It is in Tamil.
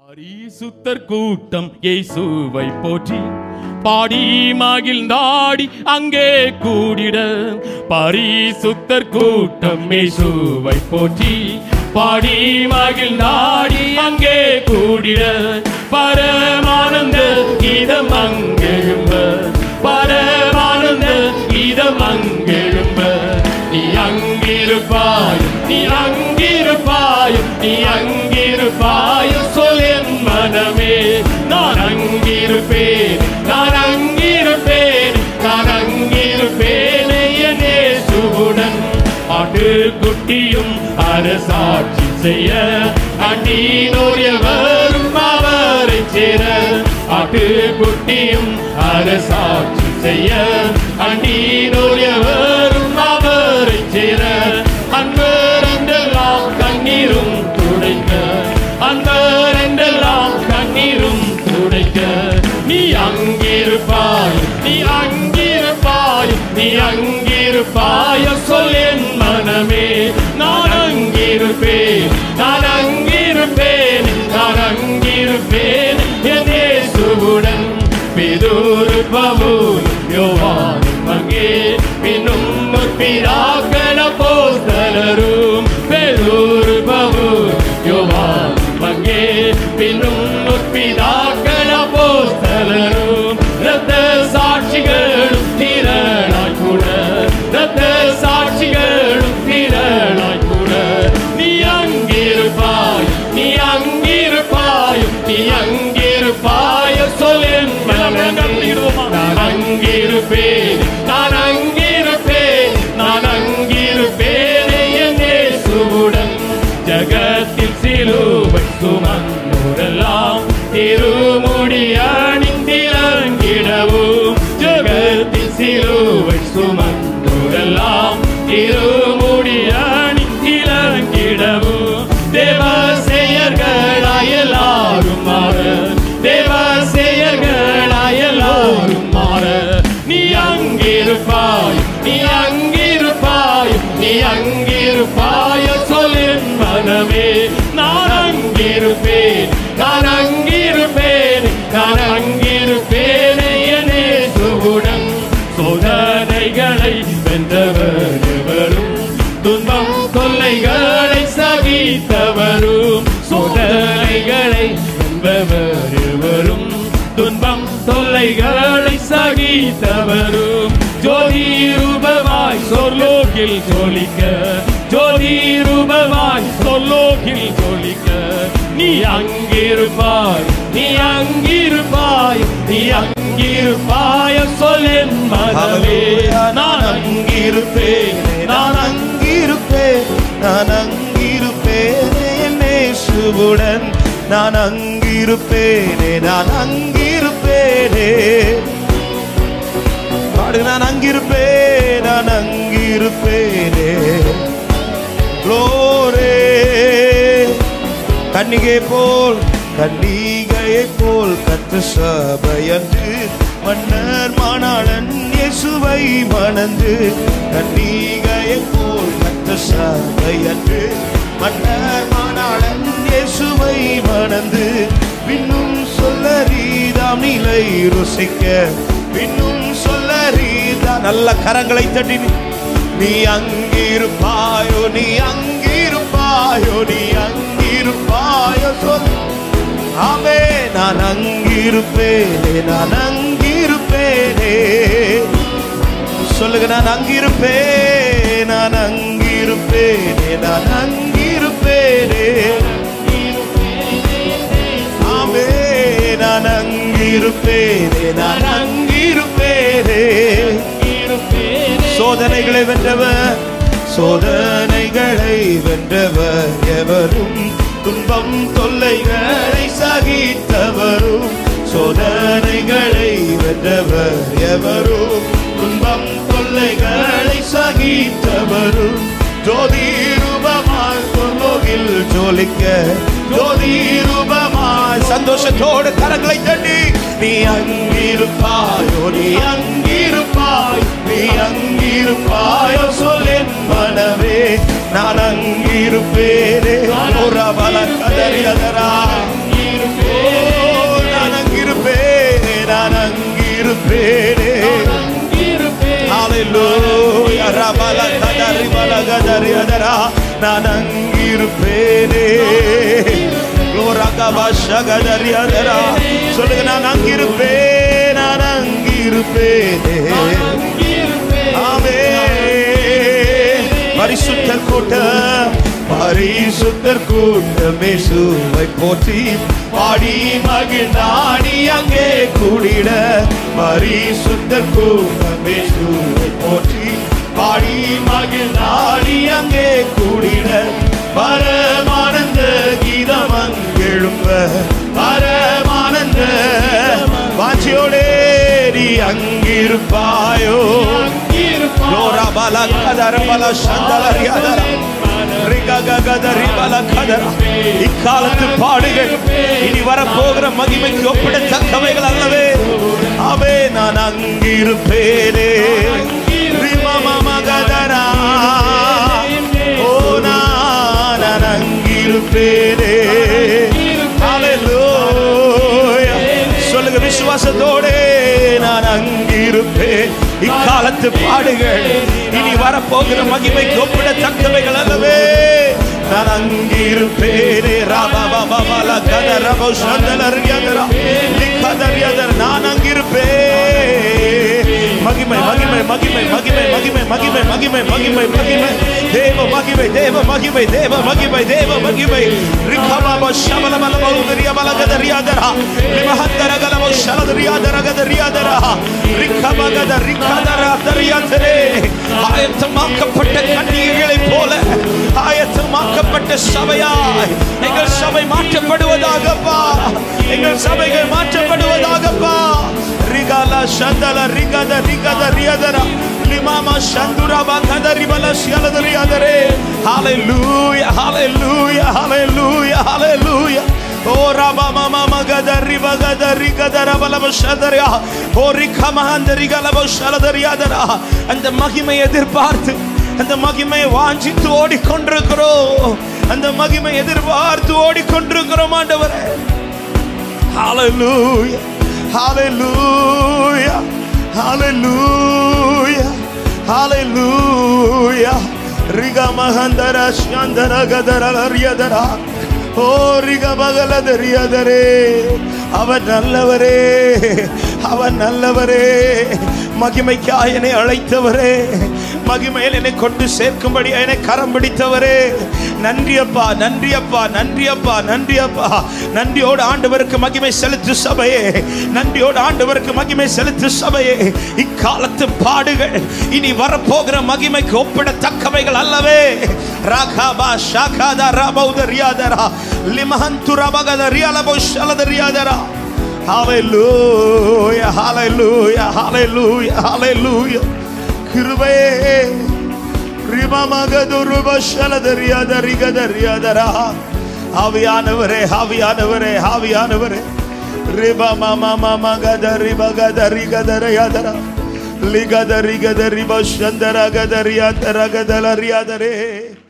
பரிசுத்தர் கூட்டம் இயேசுவை போற்றி பாடி மகிழ்ந்தாடி அங்கே கூடிட பரிசுத்தர் கூட்டம் இயேசுவை போற்றி பாடி மகிழ்ந்தாடி அங்கே கூடிட பரமானந்த கீதம் அங்கெழும்ப பரமானந்த கீதம் அங்கெழும்ப நீ அங்கிருப்பாய் நீ அங்கிருப்பாய் நீ அங்கிருப்பாய் சொல் என் மனமே நான் அங்கிருப்பேன் நான் அங்கிருப்பேன் நான் அங்கிருப்பேன் என் இயேசுவுடன் ஆட்டுக்குட்டியும் அரசாட்சி செய்ய அண்டீனோரியவரும் அவரை சேர ஆட்டுக்குட்டியும் அரசாட்சி செய்ய அண்டீனோரியவரும் அவரை சேர அன்பரென்றெல்லாம் கண்ணீரும் துடைக்க அன்பரென்றெல்லாம் கண்ணீரும் துடைக்க நீ அங்கிருப்பாய் நீ அங்கிருப்பாய் நீ அங்கிருப்பாய் சொல் என் மனமே நான் அங்கிருப்பேன் நான் அங்கிருப்பேன் நான் அங்கிருப்பேன் என் இயேசுவுடன் பிதூரு பவுல் யோவானும் அங்கே பின்னும் முற்பிதாக்கள போஸ்தலரும் பெரூரு பவுல் யோவானும் அங்கே பின்னும் முற்பிதாக்கள போஸ்தலரும் ரத்த சாட்சிகளும் திரளாய் கூட ரத்த சாட்சிகளும் திரளாய் கூட நீ அங்கிருப்பாய் நீ அங்கிருப்பாய் நீ அங்கிருப்பாய் சொல் என் மனமே. நான் அங்கிருப்பேன் நான் அங்கிருப்பேன் நான் அங்கிருப்பேன் என் இயேசுவுடன் ஜகத்தில் சிலுவை சுமந்தோரெல்லாம் திருமுடி அணிந்திறங்கிடவும் ஜகத்தில் சிலுவை சுமந்தோரெல்லாம் திருமுடி அணிந்திறங்கிடவும் தேவசெயர்களாய் எல்லாரும் மாற தேவசெயர்களாய் எல்லாரும் மாற நீ அங்கிருப்பாய் நீ அங்கிருப்பாய் நீ அங்கிருப்பாய் சொல்லின் மனமே நான் அங்கிருப்பேன் நான் அங்கிருப்பேன் நான் அங்கிருப்பேன் என்னே சுவுடன் சோதனைகளை வென்றவர் எவரும் துன்பம் தொல்லைகளை சகித்தவரும் சோதனைகளை வென்றவர் எவரும் துன்பம் தொல்லைகளை சகித்தவரும் ஜோதி ரூபமாய் சொர்லோகில் ஜொலிக்க ஜோதி ரூபமாய் சொர்லோகில் ஜொலிக்க நீ அங்கிருப்பாய் நீ அங்கிருப்பாய் நீ அங்கிருப்பாய் சொல்லின் மனமே நான் அங்கிருப்பேன் நான் அங்கிருப்பேன் நான் அங்கிருப்பேனே என் இயேசுவுடன் நான் அங்கிருப்பேனே நான் அங்கிருப்பேனே பாடு நான் அங்கிருப்பேன் நான் அங்கிருப்பேனே க்ளோரே கன்னிகை போல் கன்னிகையை போல் கத்து சபையன்று மன்னர் மானாளன் இயேசுவை மணந்து கன்னிகையை போல் கத்து சபையன்று மன்னர் மானாளன் இயேசுவை மணந்து பின்னும் சொல்லரீதாம் நிலை ருசிக்க பின்னும் சொல்லரீதா நல்ல கரங்களை தட்டி நீ- நீ அங்கிருப்பாயோ நீ அங்கிருப்பாயோ நீ அங்கிருப்பாயோ சொல் ஆமே நான் அங்கிருப்பேனே நான் அங்கிருப்பேனே சொல்லுங்க நான் அங்கிருப்பேன் நான் அங்கிருப்பேனே நான் அங்கிருப்பேனே ஆமே நான் அங்கிருப்பேனே நான் அங்கிருப்பேனே சோதனைகளை வென்றவர் சோதனைகளை வென்றவர் எவரும் துன்பம் தொல்லைகளை சகித்தவரும் சோதனைகளை வென்றவர் எவரும் துன்பம் தொல்லைகளை சகித்தவரும் ஜோதி ரூபமாய் பொன்னோகில் ஜோலிக்க ஜோதி ரூபமாய் சந்தோஷத்தோடு கரங்களை தட்டி நீ அங்கிருப்பாயோ நீ அங்கிருப்பாய் நீ அங்கிருப்பாயோ சொல்லின் மனமே நான் அங்கிருப்பேனே ஒரு பல கதறியதரா கதறியதரா நான் அங்கிருப்பேனே லோரகபா சகதறியதரா சொல்லுங்க நான் அங்கிருப்பேன் நான் அங்கிருப்பேனே ஆமே பரிசுத்தர் கூட்டம் பரிசுத்தர் கூட்டமே சுவை போற்றி பாடி மகிழ்ந்தாடி அங்கே கூடிட பரிசுத்தர் கூட்டமே சுவை போற்றி பாடி மகிழ்ந்தாடி அங்கே கூடிட பரமானந்த கீதம் அங்கெழும்ப பரமானந்த வாஞ்சியோடே நீ அங்கிருப்பாயோ லோரா பல கதர பல சந்தலரியாதர ரிகககதரி பல கதர இக்காலத்து பாடுகள் இனி வரப்போகிற மகிமைக்கு ஒப்பிடத்தக்கவைகள் அல்லவே அவே நான் அங்கிருப்பேனே ரிமமமகதரா ஓ நான் அங்கிருப்பேனே ஹalleluya சொல்லுங்க விசுவாசத்தோடே நான் அங்கிருப்பேன் இக்காலத்து பாடுகள் இனி வரப்போகிற மகிமைக்கு ஒப்பிடத்தக்கவைகள் அல்லவே நான் அங்கிருப்பேனே ராபாபாபால கதரபோ சந்தலரியதரா லிக்கதரியதர் நான் அங்கிருப்பேன் மகிமை மகிமை மகிமை மகிமை மகிமை மகிமை மகிமை மகிமை மகிமை தேவ மகிமை தேவ மகிமை தேவ மகிமை தேவ மகிமை ரிகபாப ஷபலபல பௌதரிய பலகதரியாதரா லிமஹந்தரகலப ஷலதரியாதரகதரியாதரா ரிகபகத ரிகதரா தரியாதரே ஆயத்தமாக்கப்பட்ட கன்னிகைகளைப் போல ஆயத்தமாக்கப்பட்ட சபையாய் எங்கள் சபை மாற்றப்படுவதாகப்பா எங்கள் சபைகள் மாற்றப்படுவதாகப்பா ரிகால சந்தல ரிகத ரிகத ரியதரா லிமாமா சந்துரா பகத ரிபல சியலத ரியதரே ஹalleluya hallelujah hallelujah hallelujah ஓ ரபா மம மகத ரிபகத ரிகத ரபல சதரியா ஓ ரிகமஹந்த ரிகலப சலதரியாதரா அந்த மகிமை எதிர்பார்த்து அந்த மகிமையை வாஞ்சித்து ஓடிக்கொண்டிருக்கிறோம் அந்த மகிமை எதிர்பார்த்து ஓடிக்கொண்டிருக்கிறோம் ஆண்டவரே Hallelujah. Hallelujah. Hallelujah. Hallelujah. Riga mahandara shandara gadara riyadara. ஓ ரிக மகளதறியதரே அவன் நல்லவரே அவன் நல்லவரே மகிமைக்காய் என்னை அழைத்தவரே மகிமையில் என்னை கொண்டு சேர்க்கும்படி என்னை கரம் பிடித்தவரே நன்றி அப்பா நன்றி அப்பா நன்றி அப்பா நன்றி அப்பா நன்றியோடு ஆண்டவருக்கு மகிமை செலுத்து சபையே நன்றியோடு ஆண்டவருக்கு மகிமை செலுத்து சபையே இக்காலத்து பாடுகள் இனி வரப்போகிற மகிமைக்கு ஒப்பிடத்தக்கவைகள் அல்லவே ராகாபா ஷாகாதா ராபௌத ரியாதரா லிமஹந்து ரபகத ரியாலபோ ஷலத ரியாதரா ஹalleluya hallelujah hallelujah hallelujah கிருபையே ரிபமகதுருபஷலதரியாதரிகதரியாதரா ஆவியானவரே ஆவியானவரே ஆவியானவரே ரிபமமமகதரிபகதரிகதரியாதரா லிகதரிகதரிபஷந்தரகதரியாதரகதலரியாதரே